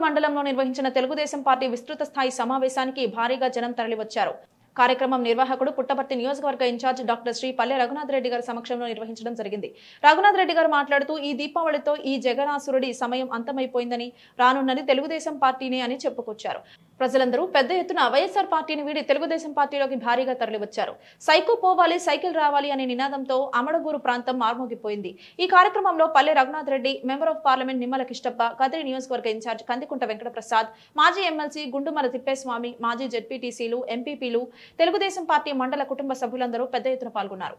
మండలంలో నిర్వహించిన తెలుగుదేశం పార్టీ విస్తృత స్థాయి సమావేశానికి భారీగా జనం తరలివచ్చారు కార్యక్రమం నిర్వాహకుడు పుట్టపర్తి నియోజకవర్గ ఇన్ఛార్జ్ డాక్టర్ శ్రీ పల్లె రఘునాథ్ రెడ్డి గారి సమక్షంలో నిర్వహించడం జరిగింది రఘునాథ్ రెడ్డి గారు మాట్లాడుతూ ఈ దీపావళితో ఈ జగనాసురుడి సమయం అంతమైపోయిందని రానున్నది తెలుగుదేశం పార్టీనే అని చెప్పుకొచ్చారు ప్రజలందరూ పెద్ద ఎత్తున వైఎస్ఆర్ పార్టీని వీడి తెలుగుదేశం పార్టీలోకి భారీగా తరలివచ్చారు సైకో పోవాలి సైకిల్ రావాలి అనే నినాదంతో అమడగూరు ప్రాంతం మార్మోగిపోయింది ఈ కార్యక్రమంలో Palle Raghunath Reddy member of parliament Nimmala Kishtappa Kadiri నియోజకవర్గ ఇన్ఛార్జ్ కందికుంట వెంకటప్రసాద్ మాజీ ఎమ్మెల్సీ గుండుమల తిప్పేస్వామి మాజీ జెడ్పీటీసీలు ఎంపీపీలు తెలుగుదేశం పార్టీ మండల కుటుంబ సభ్యులందరూ పెద్ద ఎత్తున పాల్గొన్నారు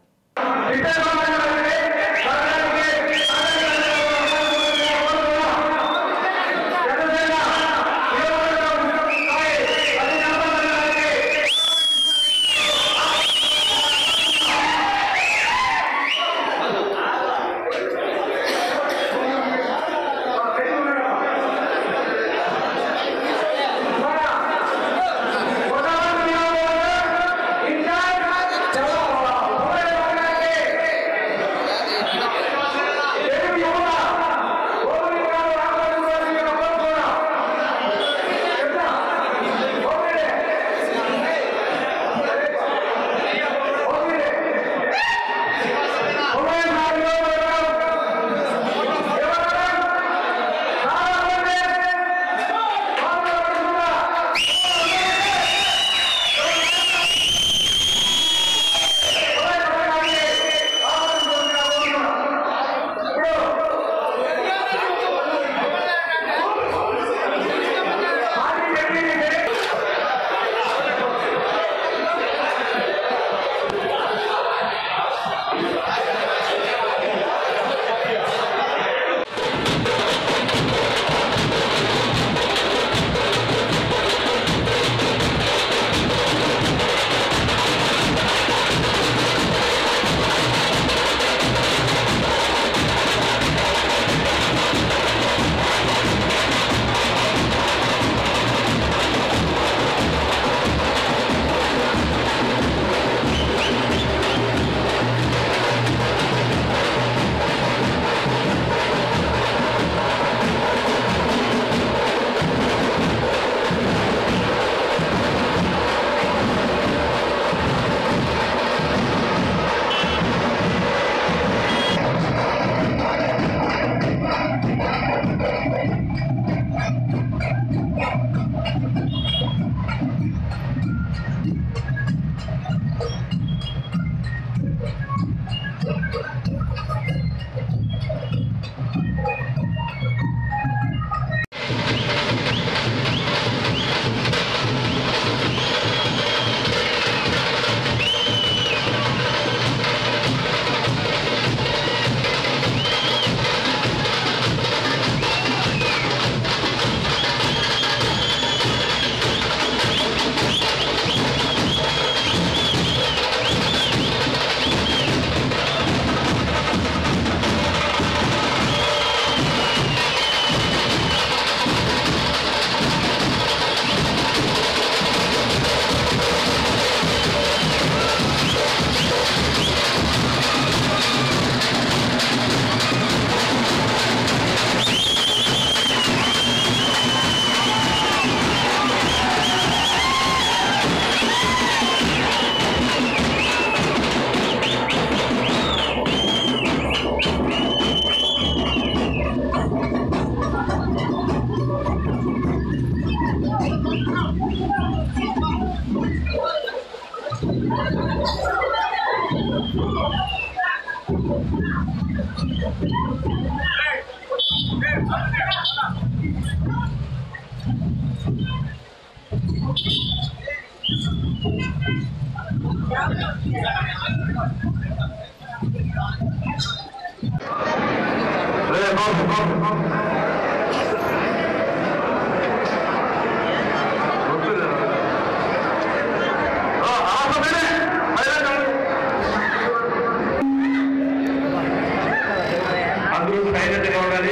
అందరూ సైలెంట్ గా ఉండాలి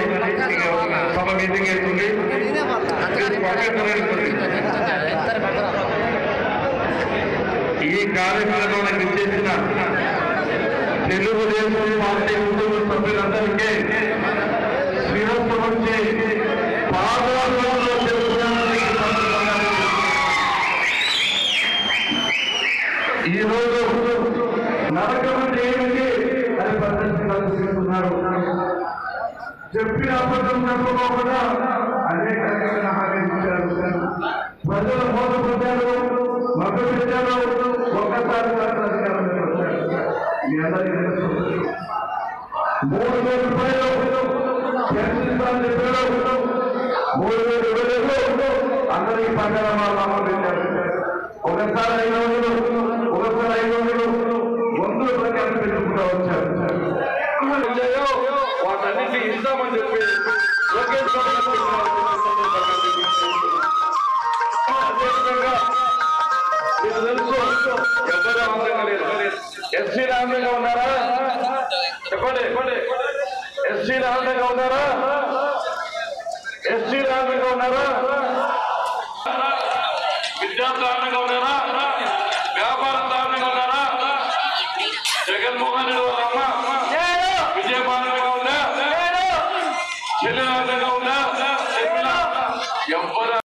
ఇక సభ మీటింగ్ వెళ్తుంది ఈ కార్యక్రమంలో విచ్చేసిన తెలుగుదేశం పార్టీ కుటుంబ సభ్యులందరికీ శ్రీరస్తు నుంచి పాదాలలో నరకం అంటే ఏమిటి అని ప్రదర్శిస్తున్నారు చెప్పిన అబద్ధం చెప్పకుండా అనేక రకమైన హామీలు ఇచ్చారు ప్రజలు మోసపోతారు మగ్గ పెట్టారు ఒక్కసారి అధికారంలోకి వచ్చారు మీ అందరికీ తెలుసు మూడు వేల రూపాయలు పెన్షన్ ఇస్తామని చెప్పారు మూడు వేల ఇవ్వలేదు అందరికీ పండుగ అమలు పెట్టారు ఒకసారి ఐదు వందలు ఒకసారి ఐదు వందలు వందల ప్రకారం పెట్టుకుంటూ వచ్చారు వచ్చాయో వాటన్నింటినీ ఇస్తామని చెప్పి లోకేష్ బాబు గారు చెప్పినారు. అదేవిధంగా మీకు తెలుసు ఎవరు ఆనందంగా లేరు ఎస్సీ ఆనందంగా ఉన్నారా చెప్పండి చెప్పండి ఎస్సీ ఆనందంగా ఉన్నారా ఎస్సీ ఆనందంగా ఉన్నారా విద్యార్థులు ఆనందంగా ఉన్నారా వ్యాపారం ఆనందంగా ఉన్నారా జగన్మోహన్ రెడ్డి వాళ్ళ అమ్మ విజయపానంగా ఉందా చెల్లెలు ఆనందంగా ఉందా చెప్పిన ఎవ్వరు